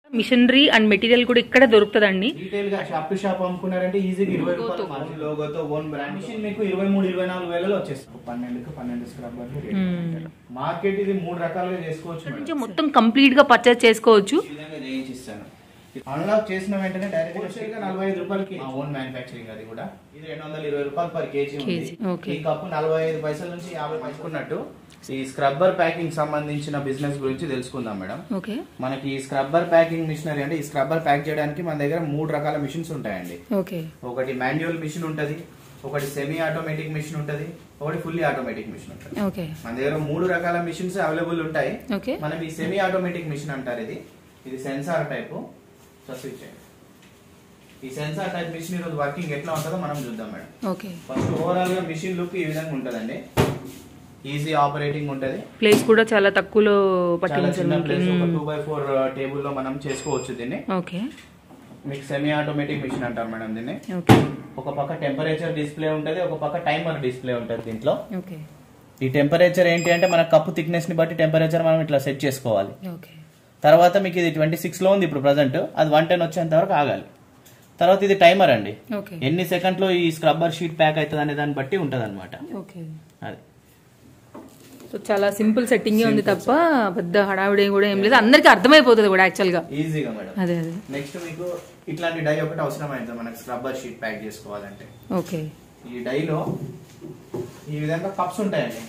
Machinery and material కూడా ఇక్కడ దొరుకుతుందండి రీటైల్ గా షాప్ టు షాప్ అమ్ముకున్నారంటే ఈజీగా ఇరవై రూపాయలు మార్జిన్ లోగోతో ఓన్ బ్రాండ్ మిషన్ మీకు ఇరవై మూడు ఇరవై నాలుగు వేలలో వచ్చేస్తుంది పన్నెండుకి పన్నెండు స్క్రబ్బర్లు మార్కెట్ ఇది మూడు రకాలుగా చేసుకోవచ్చు మేడం. కొంచెం మొత్తం కంప్లీట్ గా పర్చేస్ చేసుకోవచ్చు ఈ విధంగా చేయించిస్తాను అన్లాక్ చేసిన వెంటనే డైరెక్ట్ హోల్సేల్ గా నలభై ఐదు రూపాయలకి మా ఓన్ మ్యానుఫాక్చరింగ్ అది కూడా ఇది రెండు వందల ఇరవై రూపాయలు పర్ కేజీ ఉంది కేజీ, ఓకే. ఈ కప్పు నలభై ఐదు పైసల నుంచి యాభై పైసకున్నట్టు ఈ స్క్రబ్బర్ ప్యాకింగ్ సంబంధించిన బిజినెస్ గురించి తెలుసుకుందాం మేడం ఓకే మనకి ఈ స్క్రబ్బర్ ప్యాకింగ్ మిషనరీ అంటే ఈ స్క్రబ్బర్ ప్యాక్ చేయడానికి మన దగ్గర మూడు రకాల మిషన్స్ ఉంటాయండి ఓకే ఒకటి మాన్యువల్ మిషన్ ఉంటది ఒకటి సెమీ ఆటోమేటిక్ మిషన్ ఉంటది ఒకటి ఫుల్లీ ఆటోమేటిక్ మిషన్ ఉంటది ఓకే మన దగ్గర మూడు రకాల మిషన్స్ అవైలబుల్ ఉంటాయి ఓకే మనం ఈ సెమీ ఆటోమేటిక్ మిషన్ అంటారు ఇది ఇది సెన్సార్ టైప్ సో స్విచ్ చేయండి. ఈ సెన్సార్ టైప్ మిషన్ ఈరోజు వర్కింగ్ ఎట్లా ఉంటుందో మనం చూద్దాం మేడం ఓకే ఫస్ట్ ఓవరాల్ గా మిషన్ లుక్ ఈ విధంగా ఉంటదండి ఈజీ ఆపరేటింగ్ ఉంటది ప్లేస్ కూడా చాలా తక్కువలో చాలా చిన్న పట్టించాలి ప్లేస్ ఒక టూ బై ఫోర్ టేబుల్ లో మనం చేసుకోవచ్చు దీన్ని ఓకే మీకు సెమీ ఆటోమేటిక్ మిషన్ అంటారు మేడం దీన్ని ఓకే ఒక పక్క టెంపరేచర్ డిస్ప్లే ఉంటది ఒక పక్క టైమర్ డిస్ప్లే ఉంటది దీంట్లో ఓకే ఈ టెంపరేచర్ ఏంటి అంటే మన కప్పు థిక్నెస్ ని బట్టి టెంపరేచర్ మనం ఇట్లా సెట్ చేసుకోవాలి ఓకే తర్వాత మీకు ఇది ట్వంటీ సిక్స్ లో ఉంది ఇప్పుడు ప్రజెంట్ అది వన్ టెన్ వచ్చేంత వరకు ఆగాలి తర్వాత ఇది టైమర్ అండి ఓకే ఎన్ని సెకండ్ లో ఈ స్క్రబ్బర్ షీట్ ప్యాక్ అవుతుంది అనే దాన్ని బట్టి ఉంటది అనమాట ఓకే అది సో చాలా సింపుల్ సెట్టింగ్ ఉంది తప్ప పెద్ద హడావిడి కూడా ఏం లేదు అందరికీ అర్థమైపోతుంది కూడా యాక్చువల్ గా ఈజీగా మేడం అదే అదే నెక్స్ట్ మీకు ఇట్లాంటి డై ఒకటి అవసరం అవుతుంది మనకి స్క్రబ్బర్ షీట్ ప్యాక్ చేసుకోవాలంటే ఓకే ఈ డైలో ఈ విధంగా కప్స్ ఉంటాయండి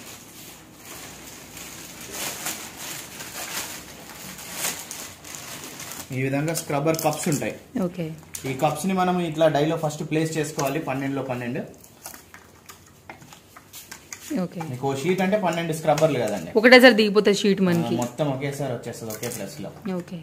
ఈ విధంగా స్క్రబ్బర్ కప్స్ ఉంటాయి ఓకే ఈ కప్స్ ని మనం ఇట్లా డైలో ఫస్ట్ ప్లేస్ చేసుకోవాలి పన్నెండులో పన్నెండు ఓకే మీకు ఓ షీట్ అంటే పన్నెండు స్క్రబ్బర్లు కదండి ఒకటేసారి దిగిపోతుంది షీట్ మనకి మొత్తం ఒకేసారి వచ్చేస్తుంది ఒకే ప్లేస్ లో ఓకే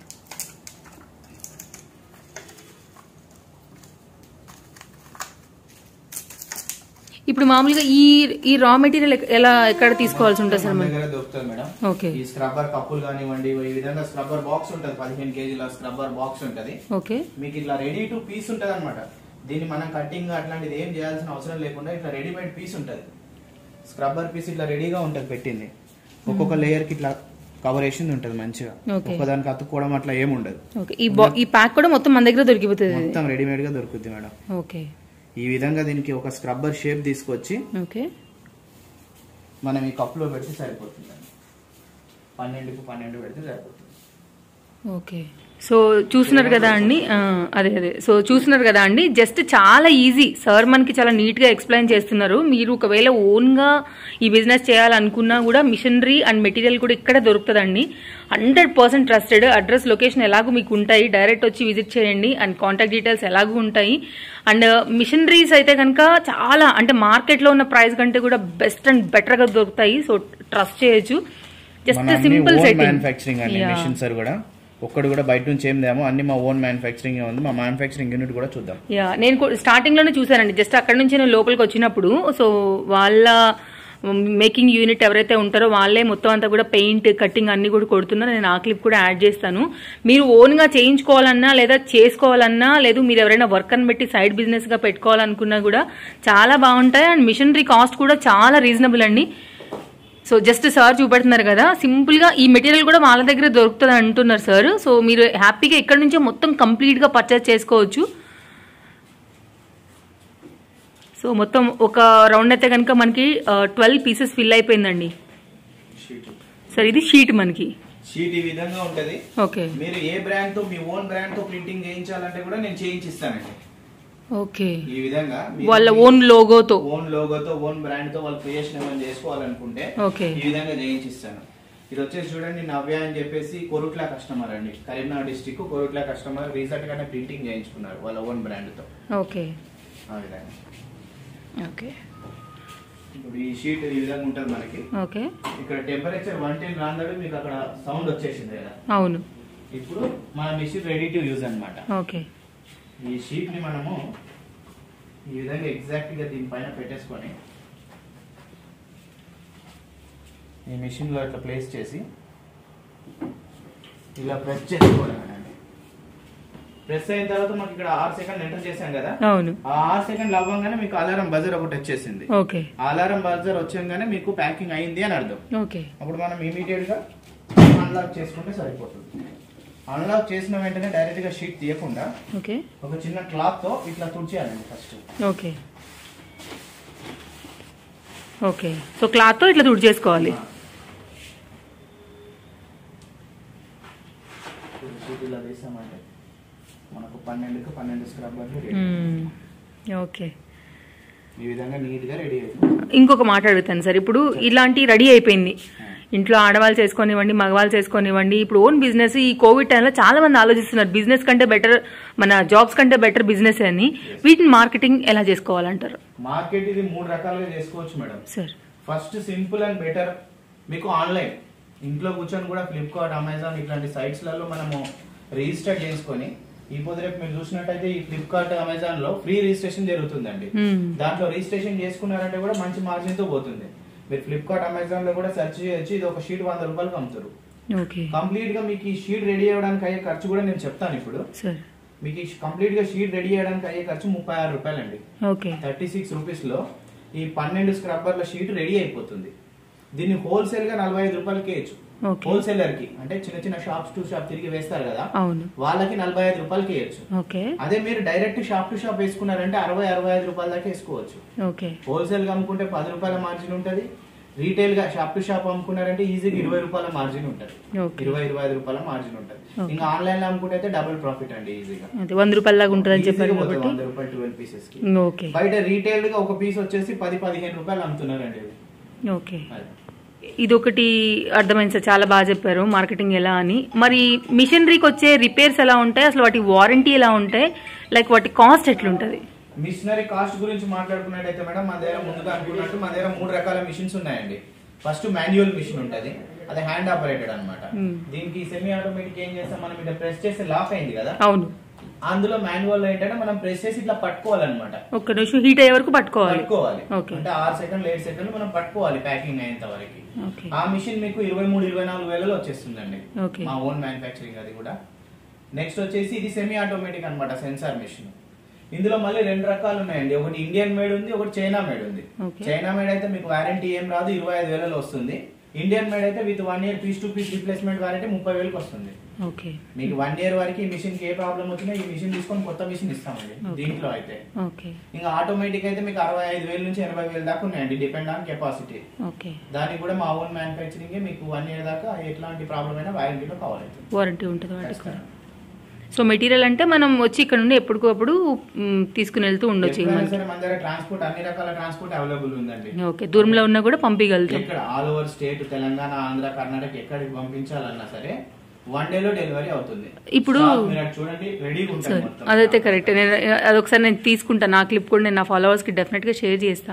ఇప్పుడు మామూలుగా ఈ ఈ రా మెటీరియల్ ఎలా ఎక్కడ తీసుకోవాల్సి ఉంటుంది సార్ మన మనం దగ్గర దొరుకుతుంది మేడం ఓకే ఈ స్క్రబ్బర్ కప్పులు కానివ్వండి ఈ విధంగా స్క్రబ్బర్ బాక్స్ ఉంటది పదిహేను కేజీల స్క్రబ్బర్ బాక్స్ ఉంటది ఓకే మీకు ఇట్లా రెడీ టు పీస్ ఉంటది అనమాట దీన్ని మనం కటింగ్ అట్లాంటిది ఏం చేయాల్సిన అవసరం లేకుండా ఇట్లా రెడీమేడ్ పీస్ ఉంటది స్క్రబ్బర్ పీస్ ఇట్లా రెడీగా ఉంటది పెట్టింది ఒక్కొక్క లేయర్ కి ఇట్లా కవర్ వేసింది ఉంటది మంచిగా Okay. ఒక్కదానికి అతుక్కోవడం అట్లా ఏమి ఉండదు ఓకే ఈ బా ఈ ప్యాక్ కూడా మొత్తం మన దగ్గర దొరికిపోతుంది ఇది. మొత్తం రెడీమేడ్ గా దొరుకుద్ది మేడం ఓకే ఈ విధంగా దీనికి ఒక స్క్రబ్బర్ షేప్ తీసుకొచ్చి ఓకే మనం ఈ కప్పులో పెడితే సరిపోతుంది పన్నెండుకు పన్నెండు పెడితే సరిపోతుంది ఓకే సో చూస్తున్నారు కదా అండి ఆ, అదే అదే సో చూస్తున్నారు కదా అండి జస్ట్ చాలా ఈజీ సార్ మనకి చాలా నీట్ గా ఎక్స్ప్లెయిన్ చేస్తున్నారు మీరు ఒకవేళ ఓన్ గా ఈ బిజినెస్ చేయాలనుకున్నా కూడా మిషనరీ అండ్ మెటీరియల్ కూడా ఇక్కడ దొరుకుతుందండి hundred percent trusted address location ఎలాగో మీకు ఉంటాయి డైరెక్ట్ వచ్చి విజిట్ చేయండి అండ్ కాంటాక్ట్ డీటెయిల్స్ ఎలాగో ఉంటాయి అండ్ మిషనరీస్ అయితే కనుక చాలా అంటే మార్కెట్ లో ఉన్న ప్రైస్ కంటే కూడా బెస్ట్ అండ్ బెటర్ గా దొరుకుతాయి సో ట్రస్ట్ చేయొచ్చు జస్ట్ సింపుల్ మ్యానుఫాక్చరింగ్ అండి సెట్టింగ్ మిషన్ సార్ కూడా ఒక్కడు కూడా బయట నుంచి ఏం తేమో అన్ని మా ఓన్ మ్యానుఫాక్చరింగ్ ఉంది మా మ్యానుఫాక్చరింగ్ యూనిట్ కూడా చూద్దాం యా నేను కూ- స్టార్టింగ్ లోనే చూసానండి జస్ట్ అక్కడ నుంచి నేను లోపలికి వచ్చినప్పుడు సో వాళ్ళ మేకింగ్ యూనిట్ ఎవరైతే ఉంటారో వాళ్ళే మొత్తం అంతా కూడా పెయింట్ కట్టింగ్ అన్ని కూడా కొడుతున్నారు నేను ఆ క్లిప్ కూడా యాడ్ చేస్తాను మీరు ఓన్ గా చేయించుకోవాలన్నా లేదా చేసుకోవాలన్నా లేదు మీరు ఎవరైనా వర్క్ అని పెట్టి సైడ్ బిజినెస్ గా పెట్టుకోవాలనుకున్నా కూడా చాలా బాగుంటాయి అండ్ మిషనరీ కాస్ట్ కూడా చాలా రీజనబుల్ అండి సో జస్ట్ సార్ చూపెడుతున్నారు కదా సింపుల్ గా ఈ మెటీరియల్ కూడా వాళ్ళ దగ్గర దొరుకుతుంది అంటున్నారు సార్ సో మీరు హ్యాపీగా ఇక్కడ నుంచే మొత్తం కంప్లీట్ గా పర్చేస్ చేసుకోవచ్చు సో మొత్తం ఒక రౌండ్ అయితే కనుక మనకి ట్వెల్వ్ పీసెస్ ఫిల్ అయిపోయిందండి షీట్ సార్ ఇది షీట్ మనకి షీట్ ఈ విధంగా ఉంటది ఓకే మీరు ఏ బ్రాండ్ తో మీ ఓన్ బ్రాండ్ తో ప్రింటింగ్ చేయించాలంటే కూడా నేను చేయించిస్తానండి ఓకే ఈ విధంగా వాళ్ళ ఓన్ లోగోతో ఓన్ లోగోతో ఓన్ బ్రాండ్ తో వాళ్ళు క్రియేషన్ ఏమైనా చేసుకోవాలనుకుంటే ఓకే ఈ విధంగా చేయించిస్తాను ఇది వచ్చేసి చూడండి నవ్య అని చెప్పేసి కొరుట్ల కస్టమర్ అండి Karimnagar district Korutla customer recent గానే ప్రింటింగ్ చేయించుకున్నారు వాళ్ళ ఓన్ బ్రాండ్ తో ఓకే ఆ విధంగా ఓకే ఇప్పుడు ఈ షీట్ ఈ విధంగా ఉంటుంది మనకి ఓకే ఇక్కడ టెంపరేచర్ వన్ టెన్ రాందడు మీకు అక్కడ సౌండ్ వచ్చేసింది కదా అవును ఇప్పుడు మన మిషన్ రెడీ టు యూజ్ అన్నమాట ఓకే ఈ షీట్ ని మనము ఈ విధంగా ఎగ్జాక్ట్ గా దీనిపైన పెట్టేసుకొని ఈ మిషన్ లో ఇట్లా ప్లేస్ చేసి ఇలా ప్రెస్ చేసుకోవడం ప్రెస్ అయిన తర్వాత మనకి ఇక్కడ ఆరు సెకండ్ ఎంటర్ చేశాం కదా అవును ఆ ఆరు సెకండ్ అవ్వగానే మీకు అలారం బజర్ ఒకటి వచ్చేసింది ఓకే ఆ అలారం బజర్ వచ్చాగానే మీకు ప్యాకింగ్ అయింది అని అర్థం ఓకే అప్పుడు మనం ఇమీడియట్ గా అన్లాక్ చేసుకుంటే సరిపోతుంది అన్లాక్ చేసిన వెంటనే డైరెక్ట్ గా షీట్ తీయకుండా ఓకే ఒక చిన్న క్లాత్ తో ఇట్లా తుడిచేయాలండి ఫస్ట్ ఓకే ఓకే సో క్లాత్తో ఇట్లా తుడి చేసుకోవాలి షీట్ ఇలా వేసామంటే మనకు పన్నెండుకి పన్నెండు స్క్రబ్బర్లు రెడీ మ్మ్. ఓకే ఈ విధంగా నీట్ గా రెడీ అవుతుంది ఇంకొక మాట అడుగుతాను సార్ ఇప్పుడు ఇలాంటి రెడీ అయిపోయింది ఇంట్లో ఆడవాళ్ళు చేసుకొనివ్వండి మగవాళ్ళు చేసుకొనివ్వండి ఇప్పుడు ఓన్ బిజినెస్ ఈ కోవిడ్ టైంలో చాలా మంది ఆలోచిస్తున్నారు బిజినెస్ కంటే బెటర్ మన జాబ్స్ కంటే బెటర్ బిజినెస్ అని వీటిని మార్కెటింగ్ ఎలా చేసుకోవాలంటారు మార్కెట్ ఇది మూడు రకాలుగా చేసుకోవచ్చు madam sir first simple and better మీకు ఆన్లైన్ ఇంట్లో కూర్చొని కూడా ఫ్లిప్కార్ట్ అమెజాన్ ఇట్లాంటి sites లలో మనము రిజిస్టర్ చేసుకొని ఈ పొద్దు రేపు మీరు చూసినట్టయితే ఈ ఫ్లిప్కార్ట్ అమెజాన్ లో ఫ్రీ రిజిస్ట్రేషన్ జరుగుతుందండి మ్మ్. దాంట్లో రిజిస్ట్రేషన్ చేసుకున్నారంటే కూడా మంచి మార్జిన్ తో పోతుంది మీరు ఫ్లిప్కార్ట్ అమెజాన్ లో కూడా సెర్చ్ చేయొచ్చు ఇది ఒక షీట్ వంద రూపాయలకు అమ్ముతారు ఓకే కంప్లీట్ గా మీకు ఈ షీట్ రెడీ అవ్వడానికి అయ్యే ఖర్చు కూడా నేను చెప్తాను ఇప్పుడు సార్ మీకు ఈ కంప్లీట్ గా షీట్ రెడీ చేయడానికి అయ్యే ఖర్చు ముప్పై ఆరు రూపాయలండి ఓకే థర్టీ సిక్స్ రూపీస్ లో ఈ పన్నెండు స్క్రబ్బర్ల షీట్ రెడీ అయిపోతుంది దీన్ని హోల్సేల్ గా నలభై ఐదు రూపాయలకి వేయచ్చు ఓకే హోల్సేలర్ కి అంటే చిన్న చిన్న షాప్స్ టు షాప్ తిరిగి వేస్తారు కదా అవును వాళ్ళకి నలభై ఐదు రూపాయలకి వేయచ్చు ఓకే అదే మీరు డైరెక్ట్ షాప్ టు షాప్ వేసుకున్నారంటే అరవై అరవై ఐదు రూపాయల దాకా వేసుకోవచ్చు ఓకే హోల్సేల్ గా అమ్ముకుంటే పది రూపాయల మార్జిన్ ఉంటది రీటైల్ గా షాప్ టు షాప్ అమ్ముకున్నారంటే ఈజీగా ఇరవై రూపాయల మార్జిన్ ఉంటది ఓకే ఇరవై ఇరవై ఐదు రూపాయల మార్జిన్ ఉంటది Okay. ఇంకా ఆన్లైన్ లో అమ్ముకుంటే అయితే డబుల్ ప్రాఫిట్ అండి ఈజీగా అదే వంద రూపాయల దాకా ఉంటుందని చెప్పారు ఈజీగా పోతుంది కాబట్టి వంద రూపాయలు ట్వెల్వ్ పీసెస్ కి ఓకే బయట రీటైల్ గా ఒక పీస్ వచ్చేసి పది పదిహేను రూపాయలు అమ్ముతున్నారండి ఇవి. ఓకే అది. ఇది ఒకటి అర్థమైంది సార్ చాలా బాగా చెప్పారు మార్కెటింగ్ ఎలా అని మరి మిషనరీకి వచ్చే రిపేర్స్ ఎలా ఉంటాయి అసలు వాటి వారంటీ ఎలా ఉంటాయి లైక్ వాటి కాస్ట్ ఎట్లుంటది మిషనరీ కాస్ట్ గురించి మాట్లాడుకున్నట్టయితే మేడం మన దగ్గర ముందుగా అనుకున్నట్టు మన దగ్గర మూడు రకాల మిషన్స్ ఉన్నాయండి ఫస్ట్ మాన్యువల్ మిషన్ ఉంటది అది హ్యాండ్ ఆపరేటెడ్ అన్నమాట Hmm. దీనికి సెమీ ఆటోమేటిక్ ఏం చేస్తాం మనం ఇట్లా ప్రెస్ చేస్తే లాక్ అయింది కదా అవును అందులో మాన్యువల్ లో ఏంటంటే మనం ప్రెస్ చేసి ఇట్లా పట్టుకోవాలన్నమాట ఒక్క నిమిషం హీట్ అయ్యే వరకు పట్టుకోవాలి పట్టుకోవాలి Okay. అంటే ఆరు సెకండ్లు ఏడు సెకండ్లు మనం పట్టుకోవాలి ప్యాకింగ్ అయ్యేంత వరకు ఓకే ఆ మిషన్ మీకు ఇరవై మూడు ఇరవై నాలుగు వేలలో వచ్చేస్తుందండి ఓకే మా ఓన్ మ్యానుఫ్యాక్చరింగ్ అది కూడా నెక్స్ట్ వచ్చేసి ఇది సెమీ ఆటోమేటిక్ అన్నమాట సెన్సార్ మిషన్ ఇందులో మళ్ళీ రెండు రకాలు ఉన్నాయండి ఒకటి ఇండియన్ మేడ్ ఉంది ఒకటి చైనా మేడ్ ఉంది Okay. చైనా మేడ్ అయితే మీకు వారంటీ ఏం రాదు ఇరవై ఐదు వేలలో వస్తుంది ఇండియన్ మేడ్ అయితే with one year piece to piece replacement warranty ముప్పై వేలకు వస్తుంది ఓకే మీకు వన్ ఇయర్ వరకు ఈ మిషన్ కి ఏ ప్రాబ్లం వచ్చినా ఈ మిషన్ తీసుకొని కొత్త మిషన్ ఇస్తామండి Okay. దీంట్లో అయితే ఓకే ఇంకా ఆటోమేటిక్ అయితే మీకు అరవై ఐదు వేల నుంచి ఎనభై వేల దాకా ఉన్నాయండి డిపెండ్ ఆన్ కెపాసిటీ ఓకే దానికి కూడా మా ఓన్ మ్యానుఫ్యాక్చరింగ్ మీకు వన్ ఇయర్ దాకా ఎట్లాంటి ప్రాబ్లం అయినా వారంటీలో కవర్ అవుతుంది వారంటీ ఉంటుంది వాటికి కూడా సో మెటీరియల్ అంటే మనం వచ్చి ఇక్కడ నుండి ఎప్పటికప్పుడు మ్, తీసుకుని వెళ్తూ ఉండొచ్చు ఎప్పుడైనా మనకి సరే మన దగ్గర ట్రాన్స్పోర్ట్ అన్ని రకాల ట్రాన్స్పోర్ట్ అవైలబుల్ ఉందండి ఓకే దూరంలో ఉన్నా కూడా పంపించగలుగుతాం ఎక్కడ all over state Telangana Andhra Karnataka ఎక్కడికి పంపించాలన్నా సరే వన్ డే లో డెలివరీ అవుతుంది ఇప్పుడు- Stock మీరు అటు చూడండి రెడీగా ఉంటుంది సరే మొత్తం అదైతే కరెక్ట్ నేను అదొకసారి నేను తీసుకుంటా నా క్లిప్ కూడా నేను నా ఫాలోవర్స్కి డెఫినెట్గా షేర్ చేస్తా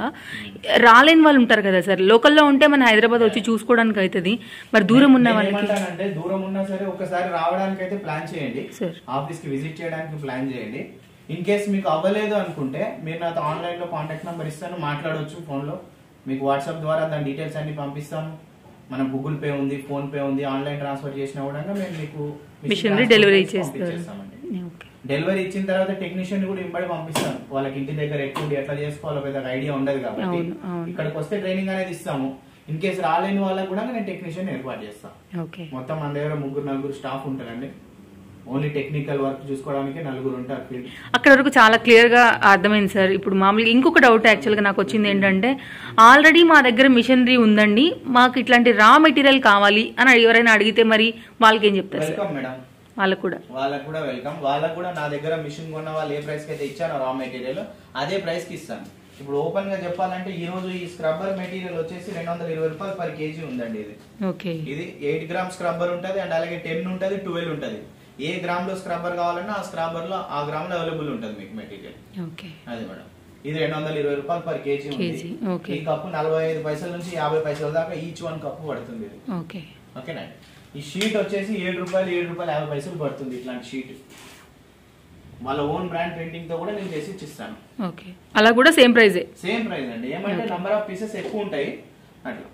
రాలేని వాళ్ళు ఉంటారు కదా సార్ లోకల్లో ఉంటే మన హైదరాబాద్ వచ్చి చూసుకోవడానికి అవుతుంది మరి దూరం ఉన్న నేను వాళ్ళకి ఏమంటానంటే దూరం ఉన్నా సరే ఒకసారి రావడానికి అయితే ప్లాన్ చేయండి సార్ ఆఫీస్ కి విజిట్ చేయడానికి ప్లాన్ చేయండి ఇన్ కేస్ మీకు అవ్వలేదు అనుకుంటే మీరు నాతో ఆన్లైన్ లో కాంటాక్ట్ నెంబర్ ఇస్తాను మాట్లాడవచ్చు ఫోన్ లో మీకు వాట్సాప్ ద్వారా దాని డీటెయిల్స్ అన్ని పంపిస్తాము మన గూగుల్ పే ఉంది ఫోన్ పే ఉంది ఆన్లైన్ ట్రాన్స్ఫర్ చేసినా కూడా మేము మీకు మిషనరీ డెలివరీ ఇచ్చేస్తారు పంపించేస్తామండి. ఓకే డెలివరీ ఇచ్చిన తర్వాత టెక్నీషియన్ కూడా ఇంబడి పంపిస్తాం వాళ్ళకి ఇంటి దగ్గర ఎక్కువ ఎట్లా చేసుకోవాలో పెద్ద ఐడియా ఉండదు కాబట్టి అవును, అవును. ఇక్కడికి వస్తే ట్రైనింగ్ అనేది ఇస్తాము ఇన్ కేసు రాలేని వాళ్ళకి కూడా నేను టెక్నీషియన్ ఏర్పాటు చేస్తాను ఓకే మొత్తం మన దగ్గర ముగ్గురు నలుగురు స్టాఫ్ ఉంటారండి ఓన్లీ టెక్నికల్ వర్క్ చూసుకోవడానికి నలుగురు ఉంటారు ఫీల్డ్ అక్కడ వరకు చాలా క్లియర్ గా అర్థమైంది సార్ ఇప్పుడు మామూలుగా ఇంకొక డౌట్ యాక్చువల్ గా నాకు వచ్చింది ఏంటంటే ఆల్రెడీ మా దగ్గర మిషనరీ ఉందండి మాకు ఇట్లాంటి రా మెటీరియల్ కావాలి అని ఎవరైనా అడిగితే మరి వాళ్ళకి ఏం చెప్తారు సార్ వెల్కమ్ మేడం వాళ్ళకు కూడా వాళ్ళకు కూడా వెల్కమ్ వాళ్ళకు కూడా నా దగ్గర మిషన్ కొన్న వాళ్ళు ఏ ప్రైస్ కి అయితే ఇచ్చానో రా మెటీరియల్ అదే ప్రైస్ కి ఇస్తాను ఇప్పుడు ఓపెన్ గా చెప్పాలంటే ఈ రోజు ఈ స్క్రబ్బర్ మెటీరియల్ వచ్చేసి రెండు వందల ఇరవై రూపాయలు పర్ కేజీ ఉందండి ఇది ఓకే ఇది ఎయిట్ గ్రామ్ స్క్రబ్బర్ ఉంటది అండ్ అలాగే టెన్ ఉంటది ట్వెల్వ్ ఉంటది ఏ గ్రామ్ లో స్క్రబ్బర్ కావాలన్నా ఆ స్క్రబ్బర్ లో ఆ గ్రామ్ లో అవైలబుల్ ఉంటది మీకు మెటీరియల్ ఓకే అది మేడం ఇది రెండు వందల ఇరవై రూపాయలు పర్ కేజీ ఉంది కేజీ, ఓకే. ఈ కప్పు నలభై ఐదు పైసల నుంచి యాభై పైసల దాకా ఈచ్ వన్ కప్పు పడుతుంది ఇది ఓకే ఓకేనా ఈ షీట్ వచ్చేసి ఏడు రూపాయలు ఏడు రూపాయలు యాభై పైసలు పడుతుంది ఇట్లాంటి షీట్ వాళ్ళ ఓన్ బ్రాండ్ ప్రింటింగ్ తో కూడా నేను చేసి ఇచ్చిస్తాను ఓకే అలా కూడా సేమ్ ప్రైజే సేమ్ ప్రైస్ అండి ఏమంటే నంబర్ ఆఫ్ పీసెస్ ఎక్కువ ఉంటాయి అట్లా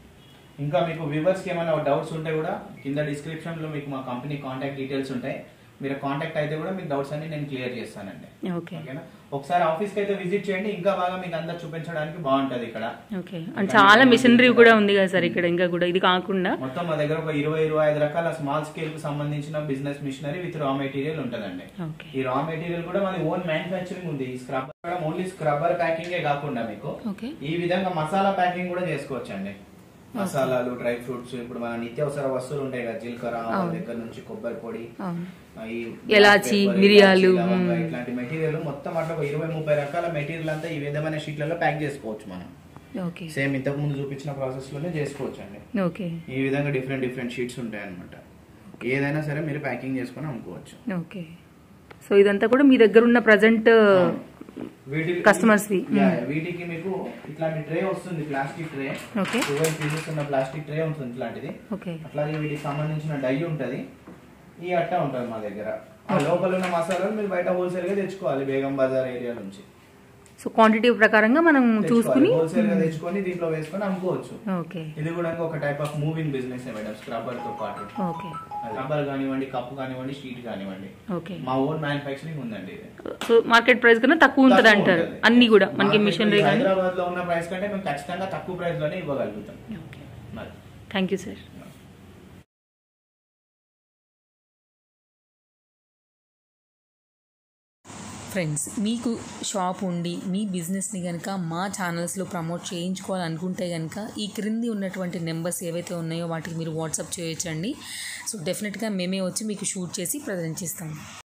ఇంకా మీకు వ్యూవర్స్ కి ఏమైనా డౌట్స్ ఉంటే కూడా కింద డిస్క్రిప్షన్ లో మీకు మా కంపెనీ కాంటాక్ట్ డీటెయిల్స్ ఉంటాయి మీరు కాంటాక్ట్ అయితే కూడా మీకు డౌట్స్ అన్ని నేను క్లియర్ చేస్తానండి ఓకే ఓకేనా ఒకసారి ఆఫీస్ కి అయితే విజిట్ చేయండి ఇంకా బాగా మీకు అందరు చూపించడానికి బాగుంటది ఇక్కడ ఓకే అండ్ చాలా మిషనరీ కూడా ఉంది కదా సార్ ఇక్కడ ఇంకా కూడా ఇది కాకుండా మొత్తం మా దగ్గర ఒక ఇరవై ఇరవై ఐదు రకాల స్మాల్ స్కేల్ కు సంబంధించిన business machinery with raw material ఉంటదండి ఓకే ఈ రా మెటీరియల్ కూడా మాది ఓన్ మ్యానుఫ్యాక్చరింగ్ ఉంది ఈ స్క్రబ్బర్ ఓన్లీ స్క్రబ్బర్ ప్యాకింగ్ కాకుండా మీకు ఓకే ఈ విధంగా మసాలా ప్యాకింగ్ కూడా చేసుకోవచ్చు అండి మసాలాలు డ్రై ఫ్రూట్స్ ఇప్పుడు మన నిత్యావసర వస్తువులు ఉంటాయి కదా జీలకర్ర ఆవాల దగ్గర నుంచి కొబ్బరి పొడి అవును ఆ, ఈ ఎలాచి, పెప్పర్, మిరియాలు, ఇలాచి, లవంగ, మ్మ్. ఇట్లాంటి మెటీరియల్ మొత్తం అట్లా ఒక ఇరవై ముప్పై రకాల మెటీరియల్ అంతా ఈ విధమైన షీట్లలో ప్యాక్ చేసుకోవచ్చు మనం ఓకే సేమ్ ఇంతకు ముందు చూపించిన ప్రాసెస్ లోనే చేసుకోవచ్చు అండి ఓకే ఈ విధంగా డిఫరెంట్ డిఫరెంట్ షీట్స్ ఉంటాయి అనమాట ఏదైనా సరే మీరు ప్యాకింగ్ చేసుకొని అమ్ముకోవచ్చు ఓకే సో ఇదంతా కూడా మీ దగ్గర ఉన్న ప్రజెంట్ వీటికి Customers వి. Yeah, వీటికి మీకు ఇట్లాంటి ట్రే వస్తుంది plastic tray okay twelve pieces ఉన్న ప్లాస్టిక్ ట్రే ఉంటుంది ఇట్లాంటిది ఓకే అట్లాగే వీటికి సంబంధించిన డై ఉంటది ఈ అట్ట ఉంటుంది మా దగ్గర ఆ లోపల ఉన్న మసాలాలు మీరు బయట హోల్సేల్ గా తెచ్చుకోవాలి బేగం బజార్ ఏరియా నుంచి సో క్వాంటిటీ ప్రకారంగా మనం చూసుకుని హోల్సేల్ గా తెచ్చుకొని దీంట్లో వేసుకొని అమ్ముకోవచ్చు ఓకే ఇది కూడా ఒక type of moving business madam scrubber తో పాటు ఓకే స్క్రబ్బర్ కానివ్వండి కప్పు కానివ్వండి షీట్ కానివ్వండి ఓకే మా ఓన్ మ్యానుఫ్యాక్చరింగ్ ఉందండి ఇది సో మార్కెట్ ప్రైస్ కన్నా తక్కువ ఉంటుంది తక్కువ అంటారు ఉంటది. అన్ని కూడా మనకి మార్కెట్లో మిషనరీ ఈ కానీ హైదరాబాద్ లో ఉన్న ప్రైస్ కంటే మేము ఖచ్చితంగా తక్కువ ప్రైస్ లోనే ఇవ్వగలుగుతాం ఓకే మరి థ్యాంక్ యూ సార్ ఫ్రెండ్స్ మీకు షాప్ ఉండి మీ బిజినెస్ని కనుక మా ఛానల్స్లో ప్రమోట్ చేయించుకోవాలనుకుంటే కనుక ఈ క్రింది ఉన్నటువంటి నెంబర్స్ ఏవైతే ఉన్నాయో వాటికి మీరు వాట్సాప్ చేయొచ్చండి సో డెఫినెట్గా మేమే వచ్చి మీకు షూట్ చేసి ప్రజెంట్ చేస్తాము